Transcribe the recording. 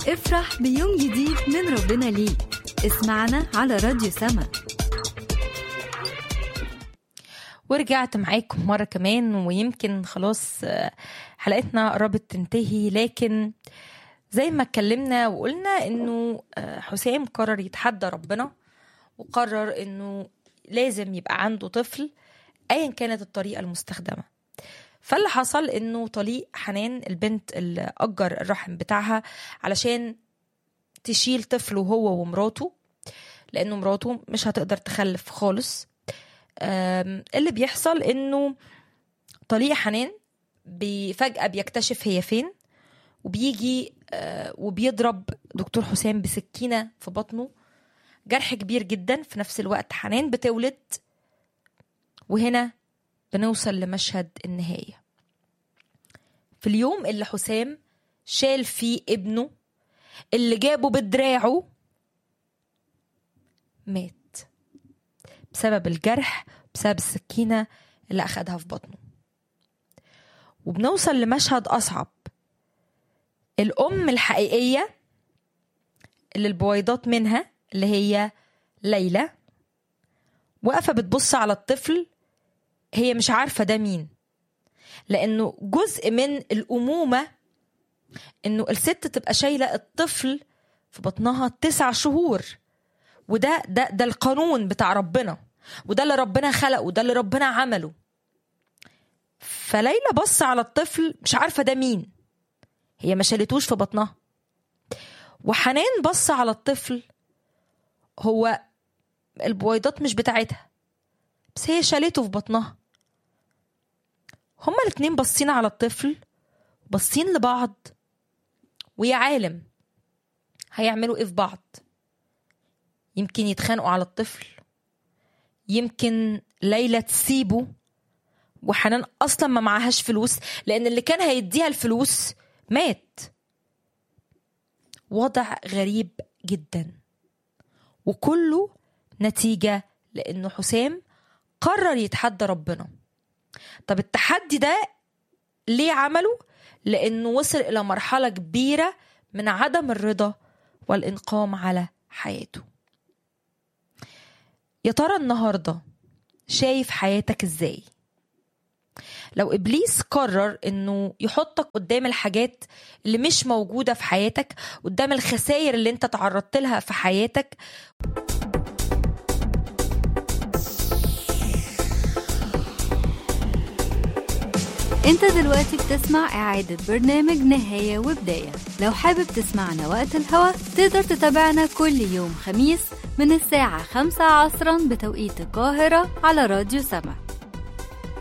افرح بيوم جديد من ربنا ليك اسمعنا على راديو سما ورجعت معاكم مرة كمان ويمكن خلاص آه، حلقتنا قربت تنتهي لكن زي ما اتكلمنا وقلنا انه آه، حسام قرر يتحدى ربنا وقرر انه لازم يبقى عنده طفل ايا كانت الطريقة المستخدمة فاللي حصل انه طليق حنان البنت اللي اجر الرحم بتاعها علشان تشيل طفله هو ومراته لانه مراته مش هتقدر تخلف خالص أم، اللي بيحصل انه طليق حنان بي- فجأة بيكتشف هي فين وبيجي آه، وبيضرب دكتور حسام بسكينة في بطنه جرح كبير جدا في نفس الوقت حنان بتولد وهنا بنوصل لمشهد النهاية في اليوم اللي حسام شال فيه ابنه اللي جابه بدراعه مات بسبب الجرح بسبب السكينة اللي أخدها في بطنه وبنوصل لمشهد أصعب الأم الحقيقية اللي البويضات منها اللي هي ليلى واقفة بتبص على الطفل هي مش عارفة ده مين لأنه جزء من الأمومة إنه الست تبقى شايلة الطفل في بطنها تسع شهور وده ده ده القانون بتاع ربنا وده اللي ربنا خلقه وده اللي ربنا عمله فليلى بص على الطفل مش عارفه ده مين هي ما شالتوش في بطنها وحنان بص على الطفل هو البويضات مش بتاعتها بس هي شالته في بطنها هما الاتنين باصين على الطفل باصين لبعض ويا عالم هيعملوا ايه في بعض يمكن يتخانقوا على الطفل يمكن ليلى تسيبه وحنان اصلا ما معهاش فلوس لان اللي كان هيديها الفلوس مات وضع غريب جدا وكله نتيجة لأنه حسام قرر يتحدى ربنا طب التحدي ده ليه عمله؟ لأنه وصل إلى مرحلة كبيرة من عدم الرضا والإنقام على حياته يا ترى النهارده شايف حياتك ازاي لو ابليس قرر انه يحطك قدام الحاجات اللي مش موجوده في حياتك قدام الخسائر اللي انت تعرضت لها في حياتك انت دلوقتي بتسمع اعادة برنامج نهاية وبداية لو حابب تسمعنا وقت الهوا تقدر تتابعنا كل يوم خميس من الساعة خمسة عصرا بتوقيت القاهرة على راديو سما